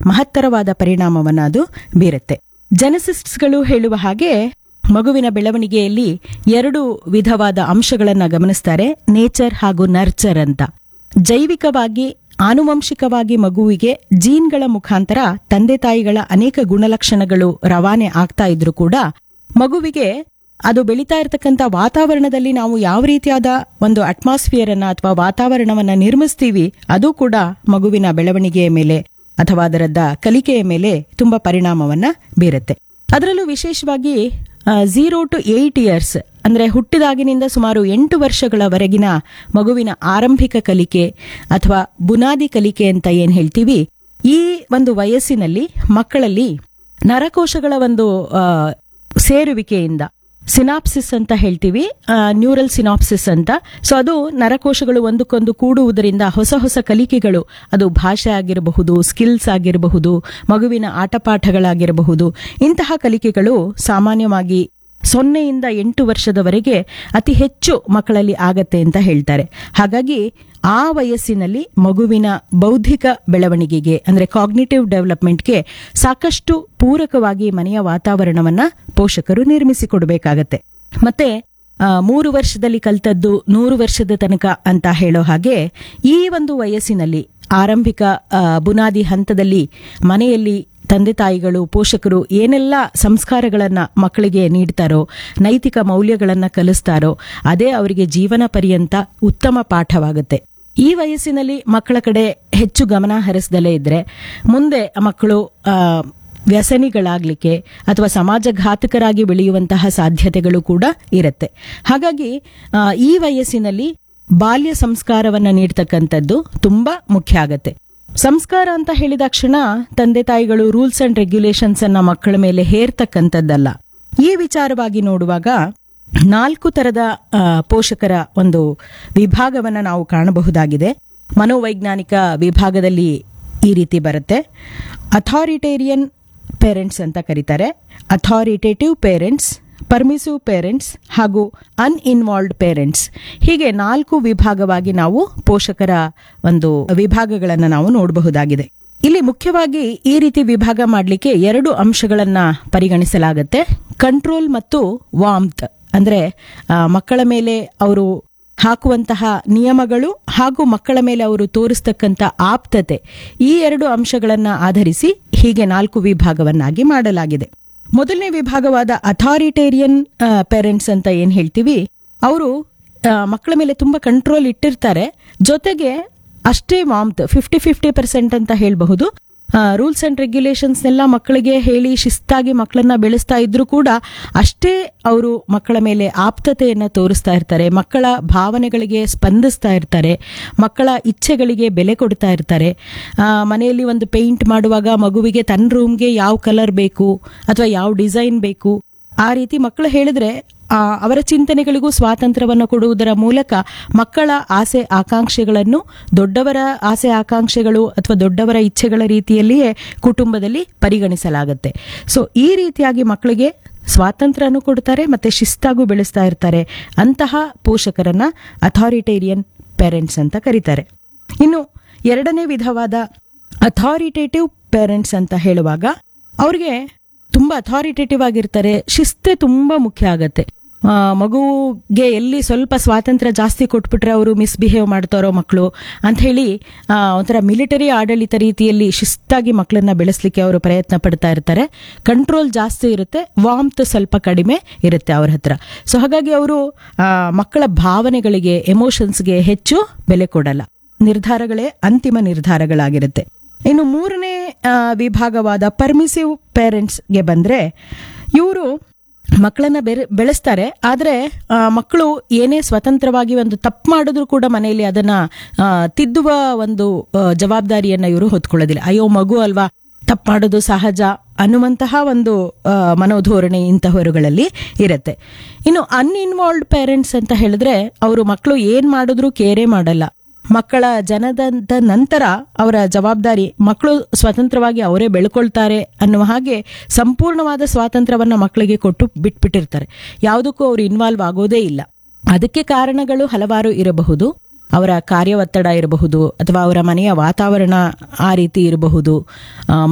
ಮಹತ್ತರವಾದ ಪರಿಣಾಮವನ್ನ ಅದು ಬೀರುತ್ತೆ ಜೆನೆಸಿಸ್ಟ್ಗಳು ಹೇಳುವ ಹಾಗೆ ಮಗುವಿನ ಬೆಳವಣಿಗೆಯಲ್ಲಿ ಎರಡು ವಿಧವಾದ ಅಂಶಗಳನ್ನ ಗಮನಿಸ್ತಾರೆ ನೇಚರ್ ಹಾಗೂ ನರ್ಚರ್ ಅಂತ ಜೈವಿಕವಾಗಿ ಆನುವಂಶಿಕವಾಗಿ ಮಗುವಿಗೆ ಜೀನ್ಗಳ ಮುಖಾಂತರ ತಂದೆ ತಾಯಿಗಳ ಅನೇಕ ಗುಣಲಕ್ಷಣಗಳು ರವಾನೆ ಆಗ್ತಾ ಇದ್ರು ಕೂಡ ಮಗುವಿಗೆ ಅದು ಬೆಳೀತಾ ಇರತಕ್ಕಂತ ವಾತಾವರಣದಲ್ಲಿ ನಾವು ಯಾವ ರೀತಿಯಾದ ಒಂದು ಅಟ್ಮಾಸ್ಫಿಯರ್ ಅನ್ನ ಅಥವಾ ವಾತಾವರಣವನ್ನ ನಿರ್ಮಿಸ್ತೀವಿ ಅದು ಕೂಡ ಮಗುವಿನ ಬೆಳವಣಿಗೆಯ ಮೇಲೆ ಅಥವಾ ಅದರದ ಕಲಿಕೆಯ ಮೇಲೆ ತುಂಬಾ ಪರಿಣಾಮವನ್ನ ಬೀರುತ್ತೆ ಅದರಲ್ಲೂ ವಿಶೇಷವಾಗಿ ಝೀರೋ ಟು ಏಟ್ ಇಯರ್ಸ್ ಅಂದ್ರೆ ಹುಟ್ಟಿದಾಗಿನಿಂದ ಸುಮಾರು ಎಂಟು ವರ್ಷಗಳವರೆಗಿನ ಮಗುವಿನ ಆರಂಭಿಕ ಕಲಿಕೆ ಅಥವಾ ಬುನಾದಿ ಕಲಿಕೆ ಅಂತ ಏನ್ ಹೇಳ್ತೀವಿ ಈ ಒಂದು ವಯಸ್ಸಿನಲ್ಲಿ ಮಕ್ಕಳಲ್ಲಿ ನರಕೋಶಗಳ ಒಂದು ಆ, ಸೇರುವಿಕೆಯಿಂದ ಸಿನಾಪ್ಸಿಸ್ ಅಂತ ಹೇಳ್ತೀವಿ ನ್ಯೂರಲ್ ಸಿನಾಪ್ಸಿಸ್ ಅಂತ ಸೊ ಅದು ನರಕೋಶಗಳು ಒಂದಕ್ಕೊಂದು ಕೂಡುವುದರಿಂದ ಹೊಸ ಹೊಸ ಕಲಿಕೆಗಳು ಅದು ಭಾಷೆ ಆಗಿರಬಹುದು ಸ್ಕಿಲ್ಸ್ ಆಗಿರಬಹುದು ಮಗುವಿನ ಆಟಪಾಠಗಳಾಗಿರಬಹುದು ಇಂತಹ ಕಲಿಕೆಗಳು ಸಾಮಾನ್ಯವಾಗಿ ಸೊನ್ನೆಯಿಂದ ಎಂಟು ವರ್ಷದವರೆಗೆ ಅತಿ ಹೆಚ್ಚು ಮಕ್ಕಳಲ್ಲಿ ಆಗತ್ತೆ ಅಂತ ಹೇಳ್ತಾರೆ ಹಾಗಾಗಿ ಆ ವಯಸ್ಸಿನಲ್ಲಿ ಮಗುವಿನ ಬೌದ್ಧಿಕ ಬೆಳವಣಿಗೆಗೆ ಅಂದ್ರೆ ಕಾಗ್ನಿಟಿವ್ ಡೆವಲಪ್ಮೆಂಟ್ಗೆ ಸಾಕಷ್ಟು ಪೂರಕವಾಗಿ ಮನೆಯ ವಾತಾವರಣವನ್ನ ಪೋಷಕರು ನಿರ್ಮಿಸಿಕೊಡ್ಬೇಕಾಗತ್ತೆ ಮತ್ತೆ ಆ, ಮೂರು ವರ್ಷದಲ್ಲಿ ಕಲ್ತದ್ದು ನೂರು ವರ್ಷದ ತನಕ ಅಂತ ಹೇಳೋ ಹಾಗೆ ಈ ಒಂದು ವಯಸ್ಸಿನಲ್ಲಿ ಆರಂಭಿಕ ಆ, ಬುನಾದಿ ಹಂತದಲ್ಲಿ ಮನೆಯಲ್ಲಿ ತಂದೆ ತಾಯಿಗಳು ಪೋಷಕರು ಏನೆಲ್ಲ ಸಂಸ್ಕಾರಗಳನ್ನ ಮಕ್ಕಳಿಗೆ ನೀಡ್ತಾರೋ ನೈತಿಕ ಮೌಲ್ಯಗಳನ್ನ ಕಲಿಸ್ತಾರೋ ಅದೇ ಅವರಿಗೆ ಜೀವನ ಪರ್ಯಂತ ಉತ್ತಮ ಪಾಠವಾಗುತ್ತೆ ಈ ವಯಸ್ಸಿನಲ್ಲಿ ಮಕ್ಕಳ ಕಡೆ ಹೆಚ್ಚು ಗಮನ ಹರಿಸದಲೇ ಇದ್ರೆ ಮುಂದೆ ಮಕ್ಕಳು ಆ, ವ್ಯಸನಿಗಳಾಗ್ಲಿಕ್ಕೆ ಅಥವಾ ಸಮಾಜಘಾತಕರಾಗಿ ಬೆಳೆಯುವಂತಹ ಸಾಧ್ಯತೆಗಳು ಕೂಡ ಇರುತ್ತೆ ಹಾಗಾಗಿ ಆ, ಈ ವಯಸ್ಸಿನಲ್ಲಿ ಬಾಲ್ಯ ಸಂಸ್ಕಾರವನ್ನ ನೀಡ್ತಕ್ಕಂಥದ್ದು ತುಂಬಾ ಮುಖ್ಯ ಆಗತ್ತೆ ಸಂಸ್ಕಾರ ಅಂತ ಹೇಳಿದ ಕ್ಷಣ ತಂದೆ ತಾಯಿಗಳು ರೂಲ್ಸ್ ಅಂಡ್ ರೆಗ್ಯುಲೇಷನ್ಸ್ ಅನ್ನ ಮಕ್ಕಳ ಮೇಲೆ ಹೇರ್ತಕ್ಕಂಥದ್ದಲ್ಲ ಈ ವಿಚಾರವಾಗಿ ನೋಡುವಾಗ ನಾಲ್ಕು ತರದ ಆ, ಪೋಷಕರ ಒಂದು ವಿಭಾಗವನ್ನ ನಾವು ಕಾಣಬಹುದಾಗಿದೆ ಮನೋವೈಜ್ಞಾನಿಕ ವಿಭಾಗದಲ್ಲಿ ಈ ರೀತಿ ಬರುತ್ತೆ ಅಥಾರಿಟೇರಿಯನ್ ಪೇರೆಂಟ್ಸ್ ಅಂತ ಕರೀತಾರೆ ಅಥಾರಿಟೇಟಿವ್ ಪೇರೆಂಟ್ಸ್ ಪರ್ಮಿಸಿವ್ ಪೇರೆಂಟ್ಸ್ ಹಾಗೂ ಅನ್ಇನ್ವಾಲ್ವ್ಡ್ ಪೇರೆಂಟ್ಸ್ ಹೀಗೆ ನಾಲ್ಕು ವಿಭಾಗವಾಗಿ ನಾವು ಪೋಷಕರ ಒಂದು ವಿಭಾಗಗಳನ್ನು ನಾವು ನೋಡಬಹುದಾಗಿದೆ ಇಲ್ಲಿ ಮುಖ್ಯವಾಗಿ ಈ ರೀತಿ ವಿಭಾಗ ಮಾಡಲಿಕ್ಕೆ ಎರಡು ಅಂಶಗಳನ್ನ ಪರಿಗಣಿಸಲಾಗುತ್ತೆ ಕಂಟ್ರೋಲ್ ಮತ್ತು ವಾಮ್ತ್ ಅಂದ್ರೆ ಆ, ಮಕ್ಕಳ ಮೇಲೆ ಅವರು ಹಾಕುವಂತಹ ನಿಯಮಗಳು ಹಾಗೂ ಮಕ್ಕಳ ಮೇಲೆ ಅವರು ತೋರಿಸ್ತಕ್ಕಂಥ ಆಪ್ತತೆ ಈ ಎರಡು ಅಂಶಗಳನ್ನ ಆಧರಿಸಿ ಹೀಗೆ ನಾಲ್ಕು ವಿಭಾಗವನ್ನಾಗಿ ಮಾಡಲಾಗಿದೆ ಮೊದಲನೇ ವಿಭಾಗವಾದ ಅಥಾರಿಟೇರಿಯನ್ ಪೇರೆಂಟ್ಸ್ ಅಂತ ಏನ್ ಹೇಳ್ತೀವಿ ಅವರು ಮಕ್ಕಳ ಮೇಲೆ ತುಂಬಾ ಕಂಟ್ರೋಲ್ ಇಟ್ಟಿರ್ತಾರೆ ಜೊತೆಗೆ ಅಷ್ಟೇ ವಾಮ್ತ್ ಫಿಫ್ಟಿ ಫಿಫ್ಟಿ ಪರ್ಸೆಂಟ್ ಅಂತ ಹೇಳಬಹುದು ರೂಲ್ಸ್ ಅಂಡ್ ರೆಗ್ಯುಲೇಷನ್ಸ್ನೆಲ್ಲ ಮಕ್ಕಳಿಗೆ ಹೇಳಿ ಶಿಸ್ತಾಗಿ ಮಕ್ಕಳನ್ನ ಬೆಳೆಸ್ತಾ ಇದ್ರು ಕೂಡ ಅಷ್ಟೇ ಅವರು ಮಕ್ಕಳ ಮೇಲೆ ಆಪ್ತತೆಯನ್ನ ತೋರಿಸ್ತಾ ಇರ್ತಾರೆ ಮಕ್ಕಳ ಭಾವನೆಗಳಿಗೆ ಸ್ಪಂದಿಸ್ತಾ ಇರ್ತಾರೆ ಮಕ್ಕಳ ಇಚ್ಛೆಗಳಿಗೆ ಬೆಲೆ ಕೊಡ್ತಾ ಇರ್ತಾರೆ ಆ, ಮನೆಯಲ್ಲಿ ಒಂದು ಪೇಂಟ್ ಮಾಡುವಾಗ ಮಗುವಿಗೆ ತನ್ನ ರೂಮ್ಗೆ ಯಾವ ಕಲರ್ ಬೇಕು ಅಥವಾ ಯಾವ ಡಿಸೈನ್ ಬೇಕು ಆ ರೀತಿ ಮಕ್ಕಳು ಹೇಳಿದ್ರೆ ಆ, ಅವರ ಚಿಂತನೆಗಳಿಗೂ ಸ್ವಾತಂತ್ರ್ಯವನ್ನು ಕೊಡುವುದರ ಮೂಲಕ ಮಕ್ಕಳ ಆಸೆ ಆಕಾಂಕ್ಷೆಗಳನ್ನು ದೊಡ್ಡವರ ಆಸೆ ಆಕಾಂಕ್ಷೆಗಳು ಅಥವಾ ದೊಡ್ಡವರ ಇಚ್ಛೆಗಳ ರೀತಿಯಲ್ಲಿಯೇ ಕುಟುಂಬದಲ್ಲಿ ಪರಿಗಣಿಸಲಾಗುತ್ತೆ ಸೊ ಈ ರೀತಿಯಾಗಿ ಮಕ್ಕಳಿಗೆ ಸ್ವಾತಂತ್ರ್ಯನೂ ಕೊಡ್ತಾರೆ ಮತ್ತೆ ಶಿಸ್ತಾಗೂ ಬೆಳೆಸ್ತಾ ಇರ್ತಾರೆ ಅಂತಹ ಪೋಷಕರನ್ನ ಅಥಾರಿಟೇರಿಯನ್ ಪೇರೆಂಟ್ಸ್ ಅಂತ ಕರೀತಾರೆ ಇನ್ನು ಎರಡನೇ ವಿಧವಾದ ಅಥಾರಿಟೇಟಿವ್ ಪೇರೆಂಟ್ಸ್ ಅಂತ ಹೇಳುವಾಗ ಅವ್ರಿಗೆ ತುಂಬಾ ಅಥಾರಿಟೇಟಿವ್ ಆಗಿರ್ತಾರೆ ಶಿಸ್ತೆ ತುಂಬಾ ಮುಖ್ಯ ಆಗತ್ತೆ ಆ, ಮಗುಗೆ ಎಲ್ಲಿ ಸ್ವಲ್ಪ ಸ್ವಾತಂತ್ರ್ಯ ಜಾಸ್ತಿ ಕೊಟ್ಬಿಟ್ರೆ ಅವರು ಮಿಸ್ಬಿಹೇವ್ ಮಾಡ್ತಾರೋ ಮಕ್ಕಳು ಅಂತ ಹೇಳಿ ಆ, ಒಂಥರ ಮಿಲಿಟರಿ ಆಡಳಿತ ರೀತಿಯಲ್ಲಿ ಶಿಸ್ತಾಗಿ ಮಕ್ಕಳನ್ನ ಬೆಳೆಸಲಿಕ್ಕೆ ಅವರು ಪ್ರಯತ್ನ ಪಡ್ತಾ ಇರ್ತಾರೆ ಕಂಟ್ರೋಲ್ ಜಾಸ್ತಿ ಇರುತ್ತೆ ವಾಮ್ತ್ ಸ್ವಲ್ಪ ಕಡಿಮೆ ಇರುತ್ತೆ ಅವ್ರ ಹತ್ರ ಸೊ ಹಾಗಾಗಿ ಅವರು ಮಕ್ಕಳ ಭಾವನೆಗಳಿಗೆ ಎಮೋಷನ್ಸ್ಗೆ ಹೆಚ್ಚು ಬೆಲೆ ಕೊಡಲ್ಲ ನಿರ್ಧಾರಗಳೇ ಅಂತಿಮ ನಿರ್ಧಾರಗಳಾಗಿರುತ್ತೆ ಇನ್ನು ಮೂರನೇ ಆ, ವಿಭಾಗವಾದ ಪರ್ಮಿಸಿವ್ ಪೇರೆಂಟ್ಸ್ಗೆ ಬಂದ್ರೆ ಇವರು ಮಕ್ಕಳನ್ನ ಬೆರೆ- ಬೆಳೆಸ್ತಾರೆ ಆದ್ರೆ ಆ, ಮಕ್ಕಳು ಏನೇ ಸ್ವತಂತ್ರವಾಗಿ ಒಂದು ತಪ್ಪು ಮಾಡಿದ್ರು ಕೂಡ ಮನೆಯಲ್ಲಿ ಅದನ್ನ ಆ, ತಿದ್ದುವ ಒಂದು ಆ, ಜವಾಬ್ದಾರಿಯನ್ನ ಇವರು ಹೊತ್ಕೊಳ್ಳೋದಿಲ್ಲ ಅಯ್ಯೋ ಮಗು ಅಲ್ವಾ ತಪ್ಪು ಮಾಡೋದು ಸಹಜ ಅನ್ನುವಂತಹ ಒಂದು ಆ, ಮನೋಧೋರಣೆ ಇಂತಹವರುಗಳಲ್ಲಿ ಇರುತ್ತೆ ಇನ್ನು ಅನ್ಇನ್ವಾಲ್ವ್ಡ್ ಪೇರೆಂಟ್ಸ್ ಅಂತ ಹೇಳಿದ್ರೆ ಅವರು ಮಕ್ಕಳು ಏನ್ ಮಾಡಿದ್ರು ಕೇರೆ ಮಾಡಲ್ಲ ಮಕ್ಕಳ ಜನದ ನಂತರ ಅವರ ಜವಾಬ್ದಾರಿ ಮಕ್ಕಳು ಸ್ವತಂತ್ರವಾಗಿ ಅವರೇ ಬೆಳ್ಕೊಳ್ತಾರೆ ಅನ್ನುವ ಹಾಗೆ ಸಂಪೂರ್ಣವಾದ ಸ್ವಾತಂತ್ರ್ಯವನ್ನ ಮಕ್ಕಳಿಗೆ ಕೊಟ್ಟು ಬಿಟ್ಬಿಟ್ಟಿರ್ತಾರೆ ಯಾವುದಕ್ಕೂ ಅವರು ಇನ್ವಾಲ್ವ್ ಆಗೋದೇ ಇಲ್ಲ ಅದಕ್ಕೆ ಕಾರಣಗಳು ಹಲವಾರು ಇರಬಹುದು ಅವರ ಕಾರ್ಯ ಒತ್ತಡ ಇರಬಹುದು ಅಥವಾ ಅವರ ಮನೆಯ ವಾತಾವರಣ ಆ ರೀತಿ ಇರಬಹುದು ಆ,